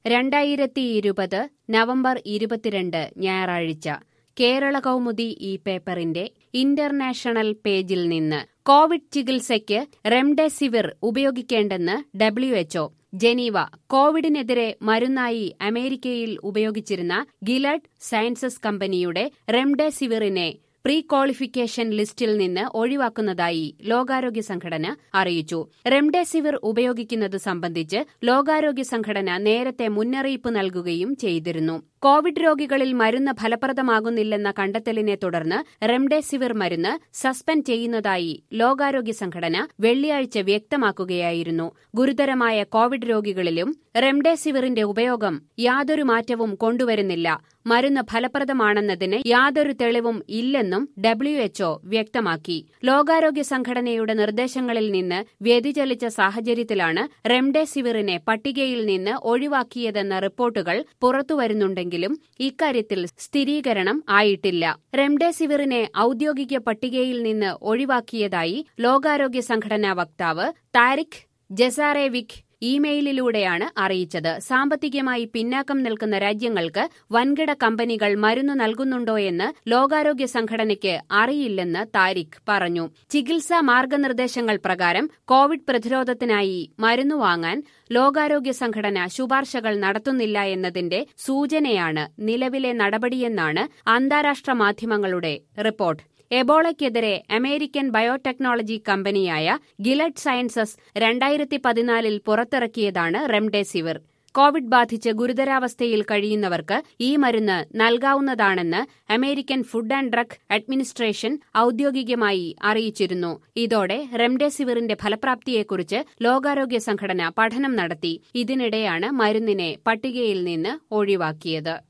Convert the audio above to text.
രണ്ടായിരത്തി ഇരുപത് നവംബർ ഇരുപത്തിരണ്ട് ഞായറാഴ്ച കേരള കൗമുദി ഈ പേപ്പറിന്റെ ഇന്റർനാഷണൽ പേജിൽ നിന്ന് കോവിഡ് ചികിത്സയ്ക്ക് റെംഡെസിവിർ ഉപയോഗിക്കേണ്ടെന്ന് ഡബ്ല്യുഎച്ച്ഒ ജനീവ കോവിഡിനെതിരെ മരുന്നായി അമേരിക്കയിൽ ഉപയോഗിച്ചിരുന്ന ഗിലഡ് സയൻസസ് കമ്പനിയുടെ റെംഡെസിവിറിനെ പ്രീ ക്വാളിഫിക്കേഷൻ ലിസ്റ്റിൽ നിന്ന് ഒഴിവാക്കുന്നതായി ലോകാരോഗ്യ സംഘടന അറിയിച്ചു റെംഡെസിവിർ ഉപയോഗിക്കുന്നത് സംബന്ധിച്ച് ലോകാരോഗ്യ സംഘടന നേരത്തെ മുന്നറിയിപ്പ് നൽകുകയും ചെയ്തിരുന്നു കോവിഡ് രോഗികളിൽ മരുന്ന് ഫലപ്രദമാകുന്നില്ലെന്ന കണ്ടെത്തലിനെ തുടർന്ന് റെംഡെസിവിർ മരുന്ന് സസ്പെൻഡ് ചെയ്യുന്നതായി ലോകാരോഗ്യ സംഘടന വെള്ളിയാഴ്ച വ്യക്തമാക്കുകയായിരുന്നു ഗുരുതരമായ കോവിഡ് രോഗികളിലും റെംഡെസിവിറിന്റെ ഉപയോഗം യാതൊരു മാറ്റവും കൊണ്ടുവരുന്നില്ല മരുന്ന് ഫലപ്രദമാണെന്നതിന് യാതൊരു തെളിവും ഇല്ലെന്നും ഡബ്ല്യുഎച്ച്ഒ വ്യക്തമാക്കി ലോകാരോഗ്യ സംഘടനയുടെ നിർദ്ദേശങ്ങളിൽ നിന്ന് വ്യതിചലിച്ച സാഹചര്യത്തിലാണ് റെംഡെസിവിറിനെ പട്ടികയിൽ നിന്ന് ഒഴിവാക്കിയതെന്ന റിപ്പോർട്ടുകൾ പുറത്തുവരുന്നുണ്ടെങ്കിലും ഇക്കാര്യത്തിൽ സ്ഥിരീകരണം ആയിട്ടില്ല റെംഡെസിവിറിനെ ഔദ്യോഗിക പട്ടികയിൽ നിന്ന് ഒഴിവാക്കിയതായി ലോകാരോഗ്യ സംഘടനാ വക്താവ് താരിഖ് ജസാറേവിക് ഇമെയിലിലൂടെയാണ് അറിയിച്ചത് സാമ്പത്തികമായി പിന്നാക്കം നിൽക്കുന്ന രാജ്യങ്ങൾക്ക് വൻകിട കമ്പനികൾ മരുന്ന് നൽകുന്നുണ്ടോയെന്ന് ലോകാരോഗ്യ സംഘടനയ്ക്ക് അറിയില്ലെന്ന് താരിഖ് പറഞ്ഞു ചികിത്സാ മാർഗനിർദ്ദേശങ്ങൾ പ്രകാരം കോവിഡ് പ്രതിരോധത്തിനായി മരുന്ന് വാങ്ങാൻ ലോകാരോഗ്യ സംഘടന ശുപാർശകൾ നടത്തുന്നില്ല എന്നതിന്റെ സൂചനയാണ് നിലവിലെ നടപടിയെന്നാണ് അന്താരാഷ്ട്ര മാധ്യമങ്ങളുടെ റിപ്പോർട്ട് എബോളയ്ക്കെതിരെ അമേരിക്കൻ ബയോടെക്നോളജി കമ്പനിയായ ഗിലഡ് സയൻസസ് രണ്ടായിരത്തി പതിനാലിൽ പുറത്തിറക്കിയതാണ് റെംഡെസിവിർ കോവിഡ് ബാധിച്ച് ഗുരുതരാവസ്ഥയിൽ കഴിയുന്നവർക്ക് ഈ മരുന്ന് നൽകാവുന്നതാണെന്ന് American food and drug administration ഔദ്യോഗികമായി അറിയിച്ചിരുന്നു ഇതോടെ റെംഡെസിവിറിന്റെ ഫലപ്രാപ്തിയെക്കുറിച്ച് ലോകാരോഗ്യ സംഘടന പഠനം നടത്തി ഇതിനിടെയാണ് മരുന്നിനെ പട്ടികയിൽ നിന്ന് ഒഴിവാക്കിയത്